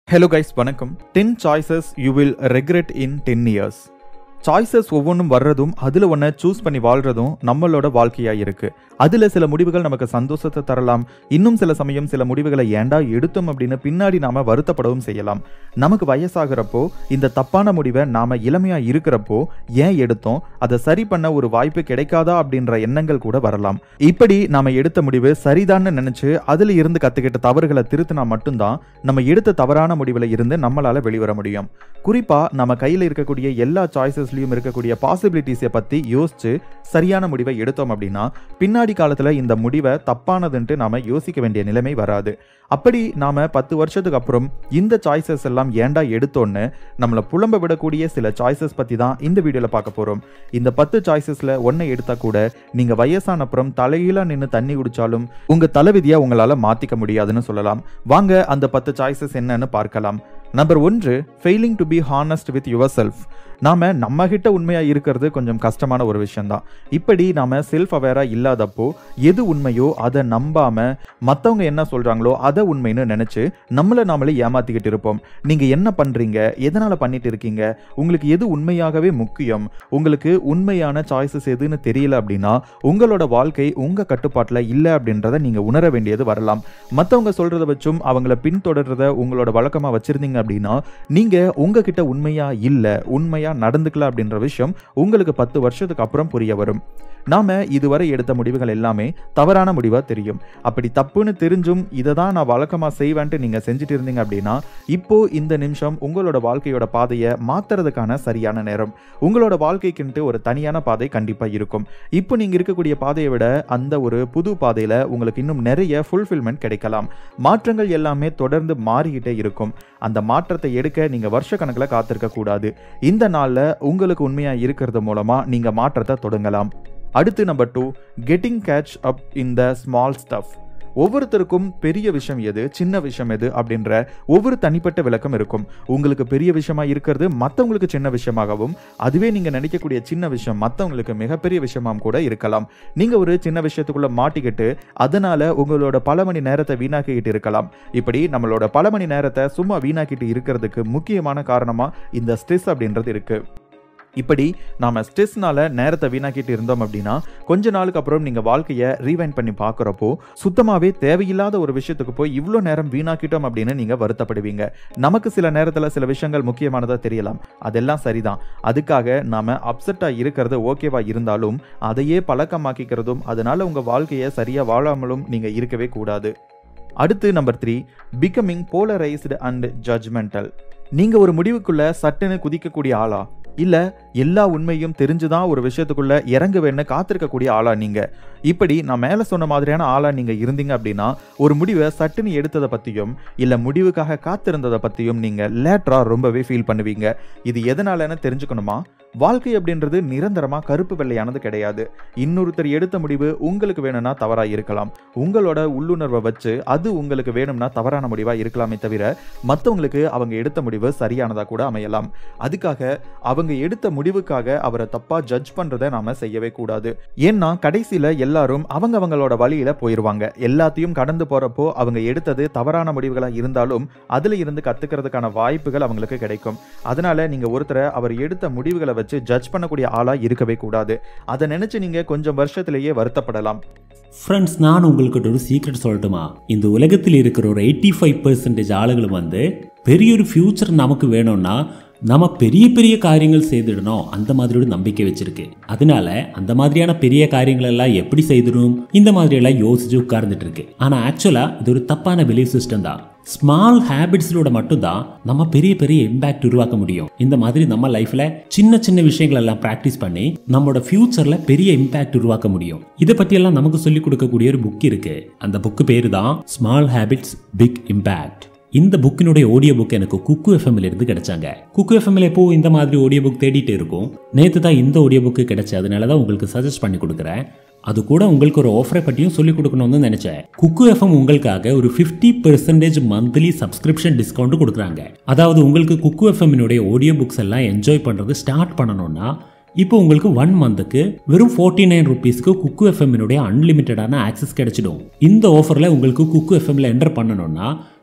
hello guys வணக்கம் ten choices you will regret in ten years choices ஒவ்வொன்றும் வர்றதும் அதில் ஒன்றை சூஸ் பண்ணி வாழ்றதும் நம்மளோட வாழ்க்கையாக இருக்கு அதில் சில முடிவுகள் நமக்கு சந்தோஷத்தை தரலாம் இன்னும் சில சமயம் சில முடிவுகளை ஏண்டா எடுத்தோம் அப்படின்னு பின்னாடி நாம வருத்தப்படவும் செய்யலாம் நமக்கு வயசாகிறப்போ இந்த தப்பான முடிவை நாம இளமையா இருக்கிறப்போ ஏன் எடுத்தோம் அதை சரி பண்ண ஒரு வாய்ப்பு கிடைக்காதா அப்படின்ற எண்ணங்கள் கூட வரலாம் இப்படி நாம எடுத்த முடிவு சரிதான்னு நினைச்சு அதுல இருந்து கத்துக்கிட்ட தவறுகளை திருத்தினா மட்டும்தான் நம்ம எடுத்த தவறான முடிவுல இருந்து நம்மளால வெளிவர முடியும் குறிப்பா நம்ம கையில இருக்கக்கூடிய எல்லா சாய்ஸஸ்லயும் இருக்கக்கூடிய பாசிபிலிட்டிஸை பத்தி யோசிச்சு சரியான முடிவை எடுத்தோம் அப்படின்னா பின்னாடி காலத்துல இந்த முடிவை தப்பானதுன்ட்டு நாம யோசிக்க வேண்டிய நிலைமை வராது அப்படி நாம பத்து வருஷத்துக்கு அப்புறம் இந்த சாய்ஸஸ் எல்லாம் ஏண்டா எடுத்தோன்னு நம்மளை புலம்ப விடக்கூடிய சில சாய்ஸஸ் பத்தி தான் இந்த வீடியோல பார்க்க போறோம் இந்த பத்து சாய்ஸஸ்ல ஒன்னை எடுத்தா கூட நீங்க வயசான அப்புறம் தலையில நின்று தண்ணி குடிச்சாலும் உங்க தலைவிதியை உங்களால மாத்திக்க முடியாதுன்னு சொல்லலாம் வாங்க அந்த பத்து சாய்ஸஸ் என்னன்னு பார்க்கலாம் number one failing to be honest with yourself நாம நம்ம கிட்ட உண்மையா இருக்கிறது கொஞ்சம் கஷ்டமான ஒரு விஷயம்தான் இப்படி நாம செல்ஃப் அவேரா இல்லாதப்போ எது உண்மையோ அதை நம்பாம மத்தவங்க என்ன சொல்றாங்களோ அதை உண்மைன்னு நினைச்சு நம்மள நாமளே ஏமாத்திக்கிட்டு இருப்போம் நீங்க என்ன பண்றீங்க எதனால பண்ணிட்டு இருக்கீங்க உங்களுக்கு எது உண்மையாகவே முக்கியம் உங்களுக்கு உண்மையான சாய்ஸஸ் எதுன்னு தெரியல அப்படின்னா உங்களோட வாழ்க்கை உங்க கட்டுப்பாட்டுல இல்லை அப்படின்றத நீங்க உணர வேண்டியது வரலாம் மத்தவங்க சொல்றத வச்சும் அவங்கள பின்தொடர்றத உங்களோட வழக்கமா வச்சிருந்தீங்க அப்படின்னா நீங்க உங்ககிட்ட உண்மையா இல்ல உண்மையா நடந்துக்கல அப்படின்ற விஷயம் உங்களுக்கு பத்து வருஷத்துக்கு அப்புறம் புரிய வரும் நாம இதுவரை எடுத்த முடிவுகள் எல்லாமே தவறான முடிவா தெரியும் அப்படி தப்புன்னு தெரிஞ்சும் இதை தான் நான் வழக்கமா செய்வேன்ட்டு நீங்க செஞ்சுட்டு இருந்தீங்க அப்படின்னா இப்போ இந்த நிமிஷம் உங்களோட வாழ்க்கையோட பாதையை மாத்துறதுக்கான சரியான நேரம் உங்களோட வாழ்க்கைக்குன்ட்டு ஒரு தனியான பாதை கண்டிப்பா இருக்கும் இப்போ நீங்க இருக்கக்கூடிய பாதையை விட அந்த ஒரு புது பாதையில உங்களுக்கு இன்னும் நிறைய ஃபுல்ஃபில்மெண்ட் கிடைக்கலாம் மாற்றங்கள் எல்லாமே தொடர்ந்து மாறிக்கிட்டே இருக்கும் அந்த மாற்றத்தை எடுக்க நீங்க வருஷ கணக்கில் காத்திருக்க கூடாது இந்த நாள்ல உங்களுக்கு உண்மையா இருக்கிறது மூலமா நீங்க மாற்றத்தை தொடங்கலாம் அடுத்து number two getting catch up in the small stuff ஒவ்வொருத்தருக்கும் பெரிய விஷயம் எது சின்ன விஷயம் எது அப்படின்ற ஒவ்வொரு தனிப்பட்ட விளக்கம் இருக்கும் உங்களுக்கு பெரிய விஷயமா இருக்கிறது மற்றவங்களுக்கு சின்ன விஷயமாகவும் அதுவே நீங்க நினைக்கக்கூடிய சின்ன விஷயம் மற்றவங்களுக்கு மிகப்பெரிய விஷயமாகவும் கூட இருக்கலாம் நீங்க ஒரு சின்ன விஷயத்துக்குள்ள மாட்டிக்கிட்டு அதனால உங்களோட பல மணி நேரத்தை வீணாக்கிக்கிட்டு இருக்கலாம் இப்படி நம்மளோட பல மணி நேரத்தை சும்மா வீணாக்கிட்டு இருக்கிறதுக்கு முக்கியமான காரணமா இந்த ஸ்ட்ரெஸ் அப்படின்றது இருக்கு இப்படி நாம ஸ்ட்ரெஸ்னால நேரத்தை வீணாக்கிட்டு இருந்தோம் அப்படின்னா கொஞ்ச நாளுக்கு அப்புறம் நீங்க வாழ்க்கையை ரீவைண்ட் பண்ணி பார்க்குறப்போ சுத்தமாவே தேவையில்லாத ஒரு விஷயத்துக்கு போய் இவ்வளோ நேரம் வீணாக்கிட்டோம் அப்படின்னு நீங்க வருத்தப்படுவீங்க நமக்கு சில நேரத்தில் சில விஷயங்கள் முக்கியமானதா தெரியலாம் அதெல்லாம் சரிதான் அதுக்காக நாம அப்செட்டா இருக்கிறது ஓகேவா இருந்தாலும் அதையே பழக்கமாக்கிக்கிறதும் அதனால உங்க வாழ்க்கையை சரியா வாழாமலும் நீங்க இருக்கவே கூடாது அடுத்து number three becoming polarised and judgmental நீங்க ஒரு முடிவுக்குள்ள சட்டுன்னு குதிக்கக்கூடிய ஆளா இல்ல எல்லா உண்மையும் தெரிஞ்சுதான் ஒரு விஷயத்துக்குள்ள இறங்குவேன்னு காத்திருக்கக்கூடிய ஆளா நீங்க இப்படி நான் மேல சொன்ன மாதிரியான ஆளா நீங்க இருந்தீங்க அப்படின்னா ஒரு முடிவை சட்டுன்னு எடுத்ததை பத்தியும் இல்ல முடிவுக்காக காத்திருந்ததை பத்தியும் நீங்க லேட்டரா ரொம்பவே ஃபீல் பண்ணுவீங்க இது எதனாலன்னு தெரிஞ்சுக்கணுமா வாழ்க்கை அப்படின்றது நிரந்தரமா கருப்பு வெள்ளையானது கிடையாது இன்னொருத்தர் எடுத்த முடிவு உங்களுக்கு வேணும்னா தவறா இருக்கலாம் உங்களோட உள்ளுணர்வை வச்சு அது உங்களுக்கு வேணும்னா தவறான முடிவா இருக்கலாமே தவிர மற்றவங்களுக்கு அவங்க எடுத்த முடிவு சரியானதா கூட அமையலாம் அதுக்காக அவங்க எடுத்த முடிவுக்காக அவரை தப்பா ஜட்ஜ் பண்றதை நாம செய்யவே கூடாது ஏன்னா கடைசியில எல்லாரும் அவங்க அவங்களோட வழியில போயிருவாங்க எல்லாத்தையும் கடந்து போறப்போ அவங்க எடுத்தது தவறான முடிவுகளா இருந்தாலும் அதுல இருந்து கத்துக்கிறதுக்கான வாய்ப்புகள் அவங்களுக்கு கிடைக்கும் அதனால நீங்க ஒருத்தரை அவர் எடுத்த முடிவுகளை வச்சு ஜட்ஜ் பண்ணக்கூடிய ஆளா இருக்கவே கூடாது அதை நினைச்சு நீங்க கொஞ்சம் வருஷத்திலேயே வருத்தப்படலாம் ஃப்ரெண்ட்ஸ் நான் உங்களுக்கு ஒரு சீக்ரெட் சொல்லட்டுமா இந்த உலகத்தில் இருக்கிற ஒரு எயிட்டி ஃபைவ் பர்சன்டேஜ் ஆளுகள் வந்து பெரிய ஒரு ஃப்யூச்சர் நமக்கு வேணும்னா நம்ம பெரிய பெரிய காரியங்கள் செய்திடணும் அந்த மாதிரி ஒரு நம்பிக்கை வச்சிருக்கு அதனால அந்த மாதிரியான பெரிய காரியங்கள் எல்லாம் எப்படி செய்திடும் இந்த மாதிரி எல்லாம் யோசிச்சு உட்கார்ந்துட்டு இருக்கு ஆனா ஆக்சுவலா இது ஒரு தப்பான பிலீஃப் சிஸ்டம் தான் ஸ்மால் ஹேபிட்ஸிலோட மட்டும்தான் நம்ம பெரிய பெரிய இம்பாக்ட் உருவாக்க முடியும் இந்த மாதிரி நம்ம லைஃப்ல சின்ன சின்ன விஷயங்கள் எல்லாம் ப்ராக்டிஸ் பண்ணி நம்மளோட ஃபியூச்சர்ல பெரிய இம்பாக்ட் உருவாக்க முடியும் இதை பத்தி எல்லாம் நமக்கு சொல்லிக் கொடுக்கக்கூடிய ஒரு புக் இருக்கு அந்த புக்கு பேரு தான் ஸ்மால் ஹேபிட்ஸ் பிக் இம்பாக்ட் இந்த புக்கினுடைய ஆடியோ புக் எனக்கு குக்கு எஃப்எம்ல இருந்து கிடைச்சாங்க குக்கு எஃப்எம்ல எப்போ இந்த மாதிரி ஆடியோ புக் தேடிட்டு இருக்கும் நேற்று தான் இந்த ஆடியோ புக்கு கிடைச்சு அதனால தான் உங்களுக்கு சஜஸ்ட் பண்ணி கொடுக்குறேன் அது கூட உங்களுக்கு ஒரு ஆஃபரை பற்றியும் சொல்லிக் கொடுக்கணும்னு நினைச்சேன் குக்கு எஃப்எம் உங்களுக்காக ஒரு fifty percentage monthly subscription discount கொடுக்குறாங்க அதாவது உங்களுக்கு குக்கு எஃப்எம்னுடைய ஆடியோ புக்ஸ் எல்லாம் என்ஜாய் பண்ணுறது ஸ்டார்ட் பண்ணணும்னா இப்போ உங்களுக்கு ஒன் மந்த்துக்கு வெறும் ஃபோர்ட்டி நைன் ருபீஸ்க்கு குக்கு எஃப்எம்னுடைய அன்லிமிட்டடான ஆக்சஸ் கிடைச்சிடும் இந்த ஆஃபரில் உங்களுக்கு குக்கு எஃப்எம்ல என்டர் பண்ணணும்னா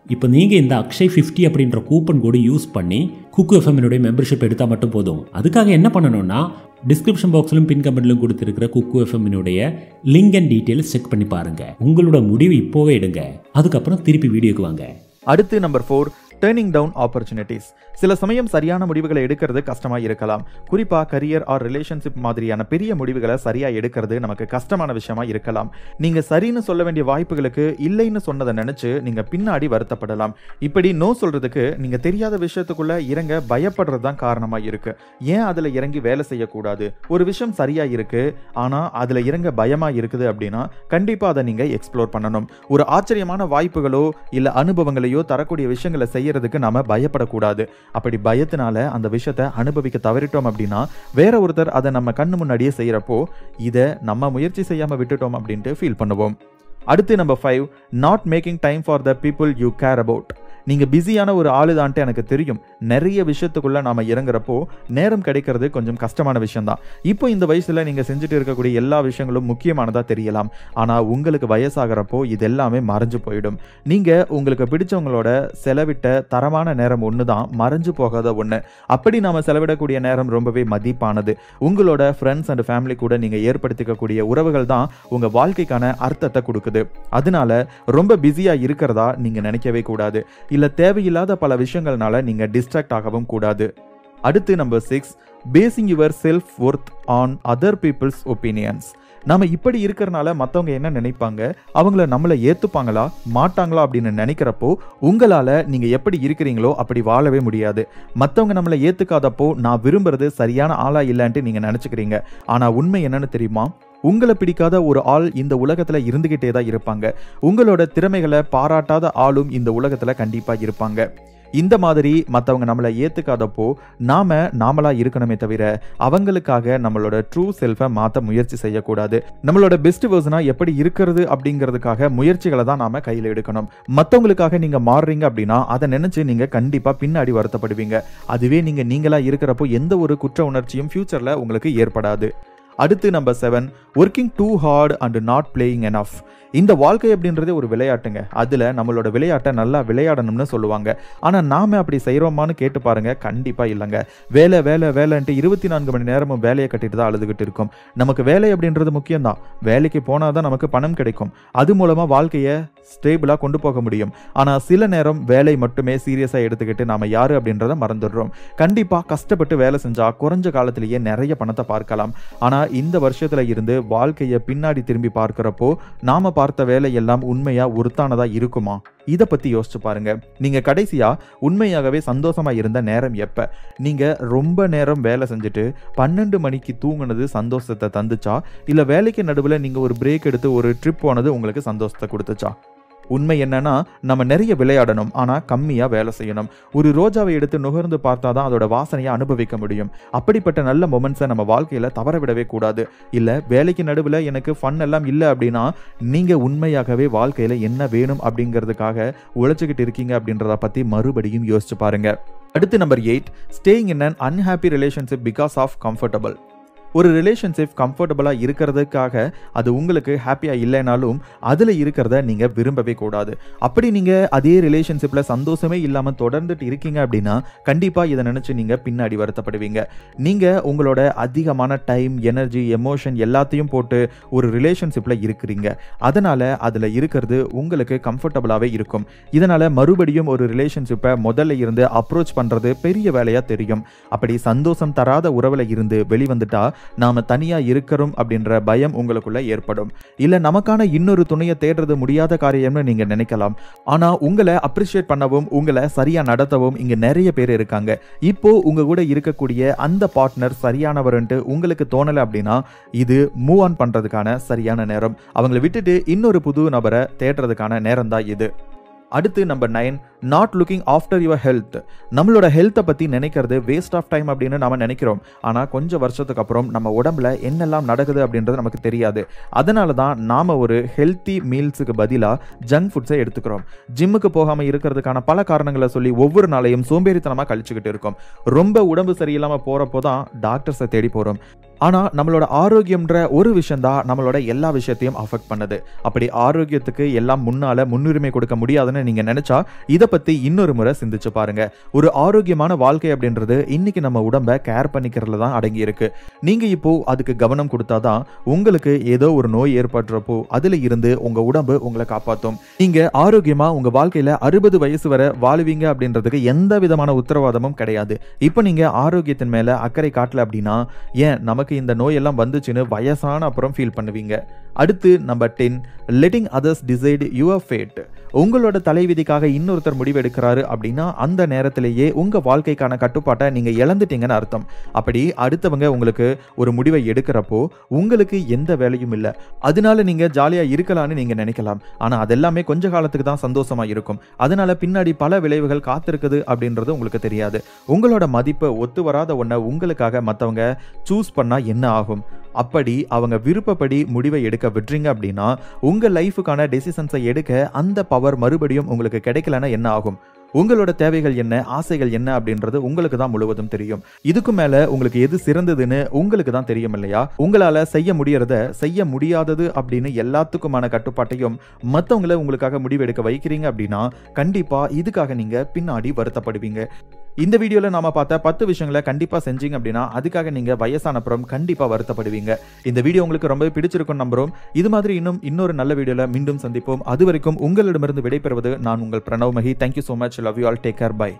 இப்போ நீங்கள் இந்த அக்ஷய் ஃபிஃப்டி அப்படின்ற கூப்பன் கோடு யூஸ் பண்ணி குக்கு எஃப்எம்னுடைய மெம்பர்ஷிப் எடுத்தால் மட்டும் போதும் அதுக்காக என்ன பண்ணணும்னா டிஸ்கிரிப்ஷன் பாக்ஸ்லையும் பின் கமெண்ட்லையும் கொடுத்துருக்கிற குக்கு எஃப்எம்னுடைய லிங்க் அண்ட் டீட்டெயில்ஸ் செக் பண்ணி பாருங்கள் உங்களோட முடிவு இப்போவே எடுங்க அதுக்கப்புறம் திருப்பி வீடியோக்கு வாங்க அடுத்து number four turning down opportunities சில சமயம் சரியான முடிவுகளை எடுக்கிறது கஷ்டமா இருக்கலாம் குறிப்பா கரியர் ஆர் ரிலேஷன்ஷிப் மாதிரியான பெரிய முடிவுகளை சரியா எடுக்கிறது நமக்கு கஷ்டமான விஷயமா இருக்கலாம் நீங்க சரின்னு சொல்ல வேண்டிய வாய்ப்புகளுக்கு இல்லைன்னு சொன்னதை நினைச்சு நீங்க பின்னாடி வருத்தப்படலாம் இப்படி நோ சொல்றதுக்கு நீங்க தெரியாத விஷயத்துக்குள்ள இறங்க பயப்படுறது தான் காரணமா இருக்கு ஏன் அதுல இறங்கி வேலை செய்யக்கூடாது ஒரு விஷயம் சரியா இருக்கு ஆனா அதுல இறங்க பயமா இருக்குது அப்படின்னா கண்டிப்பா அதை நீங்க எக்ஸ்ப்ளோர் பண்ணணும் ஒரு ஆச்சரியமான வாய்ப்புகளோ இல்ல அனுபவங்களையோ தரக்கூடிய விஷயங்களை செய்யறதுக்கு நாம பயப்படக்கூடாது அப்படி பயத்தினால அந்த விஷயத்த அனுபவிக்க தவறிட்டோம் அப்படின்னா வேற ஒருத்தர் அதை நம்ம கண்ணு முன்னாடியே செய்யறப்போ இதை நம்ம முயற்சி செய்யாம விட்டுட்டோம் அப்படின்ட்டு ஃபீல் பண்ணுவோம் அடுத்து number five not making time for the people you care about நீங்கள் பிஸியான ஒரு ஆளுதான்ட்டு எனக்கு தெரியும் நிறைய விஷயத்துக்குள்ள நாம இறங்குறப்போ நேரம் கிடைக்கிறது கொஞ்சம் கஷ்டமான விஷயம்தான் இப்போ இந்த வயசுல நீங்க செஞ்சுட்டு இருக்கக்கூடிய எல்லா விஷயங்களும் முக்கியமானதா தெரியலாம் ஆனா உங்களுக்கு வயசாகிறப்போ இது எல்லாமே மறைஞ்சு போயிடும் நீங்க உங்களுக்கு பிடிச்சவங்களோட செலவிட்ட தரமான நேரம் ஒன்று தான் மறைஞ்சு போகாத ஒன்று அப்படி நாம செலவிடக்கூடிய நேரம் ரொம்பவே மதிப்பானது உங்களோட ஃப்ரெண்ட்ஸ் அண்ட் ஃபேமிலி கூட நீங்க ஏற்படுத்திக்கக்கூடிய உறவுகள் தான் உங்க வாழ்க்கைக்கான அர்த்தத்தை கொடுக்குது அதனால ரொம்ப பிஸியா இருக்கிறதா நீங்க நினைக்கவே கூடாது இல்ல தேவையில்லாத பல விஷயங்கள்னால நீங்க டிஸ்ட்ராக்ட் ஆகவும் கூடாது அடுத்து number six basing your self worth on other people's opinions நம்ம இப்படி இருக்கிறனால மற்றவங்க என்ன நினைப்பாங்க அவங்கள நம்மளை ஏற்றுப்பாங்களா மாட்டாங்களா அப்படின்னு நினைக்கிறப்போ உங்களால் நீங்கள் எப்படி இருக்கிறீங்களோ அப்படி வாழவே முடியாது மற்றவங்க நம்மளை ஏற்றுக்காதப்போ நான் விரும்புறது சரியான ஆளா இல்லைன்ட்டு நீங்கள் நினச்சிக்கிறீங்க ஆனால் உண்மை என்னன்னு தெரியுமா உங்களை பிடிக்காத ஒரு ஆள் இந்த உலகத்துல இருந்துகிட்டே தான் இருப்பாங்க உங்களோட திறமைகளை பாராட்டாத ஆளும் இந்த உலகத்துல கண்டிப்பா இருப்பாங்க இந்த மாதிரி மற்றவங்க நம்மளை ஏற்றுக்காதப்போ நாம நாமளா இருக்கணுமே தவிர அவங்களுக்காக நம்மளோட ட்ரூ செல்ஃபை மாற்ற முயற்சி செய்யக்கூடாது நம்மளோட பெஸ்ட் வேர்ஷனா எப்படி இருக்கிறது அப்படிங்கிறதுக்காக முயற்சிகளை தான் நாம கையில் எடுக்கணும் மற்றவங்களுக்காக நீங்க மாறுறீங்க அப்படின்னா அதை நினைச்சு நீங்க கண்டிப்பா பின்னாடி வருத்தப்படுவீங்க அதுவே நீங்க நீங்களா இருக்கிறப்போ எந்த ஒரு குற்ற உணர்ச்சியும் ஃபியூச்சர்ல உங்களுக்கு ஏற்படாது அடுத்து number seven working too hard and not playing enough இந்த வாழ்க்கை அப்படின்றதே ஒரு விளையாட்டுங்க அதில் நம்மளோட விளையாட்டை நல்லா விளையாடணும்னு சொல்லுவாங்க ஆனால் நாம அப்படி செய்கிறோமான்னு கேட்டு பாருங்க கண்டிப்பாக இல்லைங்க வேலை வேலை வேலைன்ட்டு இருபத்தி நான்கு மணி நேரமும் வேலையை கட்டிட்டு தான் அழுதுகிட்டு இருக்கும் நமக்கு வேலை அப்படின்றது முக்கியம்தான் வேலைக்கு போனால் தான் நமக்கு பணம் கிடைக்கும் அது மூலமாக வாழ்க்கையை ஸ்டேபிளாக கொண்டு போக முடியும் ஆனால் சில நேரம் வேலை மட்டுமே சீரியஸாக எடுத்துக்கிட்டு நாம யாரு அப்படின்றத மறந்துடுறோம் கண்டிப்பாக கஷ்டப்பட்டு வேலை செஞ்சால் குறைஞ்ச காலத்திலேயே நிறைய பணத்தை பார்க்கலாம் ஆனால் இந்த வருஷத்துல இருந்து வாழ்க்கையை பின்னாடி திரும்பி பார்க்கிறப்போ நாம பார்த்த வேலை எல்லாம் உண்மையா உருத்தானதா இருக்குமா இதை பத்தி யோசிச்சு பாருங்க நீங்க கடைசியா உண்மையாகவே சந்தோஷமா இருந்த நேரம் எப்ப நீங்க ரொம்ப நேரம் வேலை செஞ்சுட்டு பன்னெண்டு மணிக்கு தூங்குனது சந்தோஷத்தை தந்துச்சா இல்ல வேலைக்கு நடுவில் நீங்க ஒரு பிரேக் எடுத்து ஒரு ட்ரிப் போனது உங்களுக்கு சந்தோஷத்தை கொடுத்துச்சா உண்மை என்னன்னா நம்ம நிறைய விளையாடணும் ஆனால் கம்மியாக வேலை செய்யணும் ஒரு ரோஜாவை எடுத்து நுகர்ந்து பார்த்தா தான் அதோட வாசனையை அனுபவிக்க முடியும் அப்படிப்பட்ட நல்ல மொமெண்ட்ஸை நம்ம வாழ்க்கையில் தவற விடவே கூடாது இல்லை வேலைக்கு நடுவில் எனக்கு ஃபன் எல்லாம் இல்லை அப்படின்னா நீங்கள் உண்மையாகவே வாழ்க்கையில் என்ன வேணும் அப்படிங்கிறதுக்காக உழைச்சிக்கிட்டு இருக்கீங்க அப்படின்றத பற்றி மறுபடியும் யோசிச்சு பாருங்க அடுத்து number eight staying in an unhappy relationship because of comfortable ஒரு ரிலேஷன்ஷிப் கம்ஃபர்டபுளாக இருக்கிறதுக்காக அது உங்களுக்கு ஹாப்பியாக இல்லைனாலும் அதில் இருக்கிறத நீங்கள் விரும்பவே கூடாது அப்படி நீங்கள் அதே ரிலேஷன்ஷிப்பில் சந்தோஷமே இல்லாமல் தொடர்ந்துட்டு இருக்கீங்க அப்படின்னா கண்டிப்பாக இதை நினச்சி நீங்கள் பின்னாடி வருத்தப்படுவீங்க நீங்கள் உங்களோட அதிகமான டைம் எனர்ஜி எமோஷன் எல்லாத்தையும் போட்டு ஒரு ரிலேஷன்ஷிப்பில் இருக்கிறீங்க அதனால் அதில் இருக்கிறது உங்களுக்கு கம்ஃபர்டபுளாகவே இருக்கும் இதனால் மறுபடியும் ஒரு ரிலேஷன்ஷிப்பை முதல்ல இருந்து அப்ரோச் பண்ணுறது பெரிய வேலையாக தெரியும் அப்படி சந்தோஷம் தராத உறவில் இருந்து வெளிவந்துட்டா நாம தனியா இருக்கிறோம் அப்படின்ற பயம் உங்களுக்குள்ள ஏற்படும் இல்ல நமக்கான இன்னொரு துணையை தேடுறது முடியாத காரியம்னு நீங்க நினைக்கலாம் ஆனா உங்களை அப்ரிஷியேட் பண்ணவும் உங்களை சரியா நடத்தவும் இங்க நிறைய பேர் இருக்காங்க இப்போ உங்க கூட இருக்கக்கூடிய அந்த பார்ட்னர் சரியானவர்ன்ட்டு உங்களுக்கு தோணலை அப்படின்னா இது மூவ் ஆன் பண்றதுக்கான சரியான நேரம் அவங்களை விட்டுட்டு இன்னொரு புது நபரை தேடுறதுக்கான நேரம் தான் இது அடுத்து number nine not looking after your health நம்மளோட ஹெல்த்தை பற்றி நினைக்கிறது வேஸ்ட் ஆஃப் டைம் அப்படின்னு நம்ம நினைக்கிறோம் ஆனால் கொஞ்சம் வருஷத்துக்கு அப்புறம் நம்ம உடம்புல என்னெல்லாம் நடக்குது அப்படின்றது நமக்கு தெரியாது அதனால தான் நாம் ஒரு ஹெல்த்தி மீல்ஸுக்கு பதிலாக ஜங்க் ஃபுட்ஸை எடுத்துக்கிறோம் ஜிம்முக்கு போகாமல் இருக்கிறதுக்கான பல காரணங்களை சொல்லி ஒவ்வொரு நாளையும் சோம்பேறித்தனமாக கழிச்சுக்கிட்டு இருக்கோம் ரொம்ப உடம்பு சரியில்லாமல் போகிறப்போ தான் டாக்டர்ஸை தேடி போகிறோம் ஆனா நம்மளோட ஆரோக்கியம்ன்ற ஒரு விஷயம் தான் நம்மளோட எல்லா விஷயத்தையும் அஃபெக்ட் பண்ணுது அப்படி ஆரோக்கியத்துக்கு எல்லாம் முன்னால முன்னுரிமை கொடுக்க முடியாதுன்னு நீங்க நினைச்சா இதை பத்தி இன்னொரு முறை சிந்திச்சு பாருங்க ஒரு ஆரோக்கியமான வாழ்க்கை அப்படின்றது இன்னைக்கு நம்ம உடம்ப கேர் பண்ணிக்கிறதுல தான் அடங்கி இருக்கு நீங்க இப்போ அதுக்கு கவனம் கொடுத்தாதான் உங்களுக்கு ஏதோ ஒரு நோய் ஏற்படுறப்போ அதுல இருந்து உங்க உடம்பு உங்களை காப்பாத்தும் நீங்க ஆரோக்கியமா உங்க வாழ்க்கையில அறுபது வயசு வரை வாழுவீங்க அப்படின்றதுக்கு எந்த விதமான உத்தரவாதமும் கிடையாது இப்போ நீங்க ஆரோக்கியத்தின் மேல அக்கறை காட்டல அப்படின்னா ஏன் நமக்கு இந்த நோயெல்லாம் வந்துச்சுன்னு வயசான அப்புறம் ஃபீல் பண்ணுவீங்க அடுத்து number ten letting others decide your fate உங்களோட தலைவிதிக்காக இன்னொருத்தர் முடிவு எடுக்கிறாரு அப்படின்னா அந்த நேரத்திலேயே உங்க வாழ்க்கைக்கான கட்டுப்பாட்டை நீங்க இழந்துட்டீங்கன்னு அர்த்தம் அப்படி அடுத்தவங்க உங்களுக்கு ஒரு முடிவை எடுக்கிறப்போ உங்களுக்கு எந்த வேலையும் இல்லை அதனால நீங்க ஜாலியா இருக்கலாம்னு நீங்க நினைக்கலாம் ஆனா அதெல்லாமே கொஞ்ச காலத்துக்கு தான் சந்தோஷமா இருக்கும் அதனால பின்னாடி பல விளைவுகள் காத்திருக்குது அப்படின்றது உங்களுக்கு தெரியாது உங்களோட மதிப்பை ஒத்து வராத ஒன்றை உங்களுக்காக மற்றவங்க சூஸ் பண்ணா என்ன ஆகும் அப்படி அவங்க விருப்பப்படி முடிவை எடுக்க விட்டுறீங்க அப்படின்னா உங்க லைஃபுக்கான டெசிஷன்ஸை எடுக்க அந்த பவர் மறுபடியும் உங்களுக்கு கிடைக்கலன்னா என்ன ஆகும் உங்களோட தேவைகள் என்ன ஆசைகள் என்ன அப்படின்றது உங்களுக்கு தான் முழுவதும் தெரியும் இதுக்கு மேல உங்களுக்கு எது சிறந்ததுன்னு உங்களுக்கு தான் தெரியும் இல்லையா உங்களால செய்ய முடியறத செய்ய முடியாதது அப்படின்னு எல்லாத்துக்குமான கட்டுப்பாட்டையும் மற்றவங்கள உங்களுக்காக முடிவெடுக்க வைக்கிறீங்க அப்படின்னா கண்டிப்பா இதுக்காக நீங்க பின்னாடி வருத்தப்படுவீங்க இந்த வீடியோல நாம பார்த்த பத்து விஷயங்களை கண்டிப்பா செஞ்சீங்க அப்படின்னா அதுக்காக நீங்க வயசானப்புறம் கண்டிப்பா வருத்தப்படுவீங்க இந்த வீடியோ உங்களுக்கு ரொம்ப பிடிச்சிருக்கும் நம்புறோம் இது மாதிரி இன்னும் இன்னொரு நல்ல வீடியோல மீண்டும் சந்திப்போம் அது வரைக்கும் உங்களிடமிருந்து விடைபெறுவது நான் உங்கள் Pranav Mahi thank you so much love you all take care by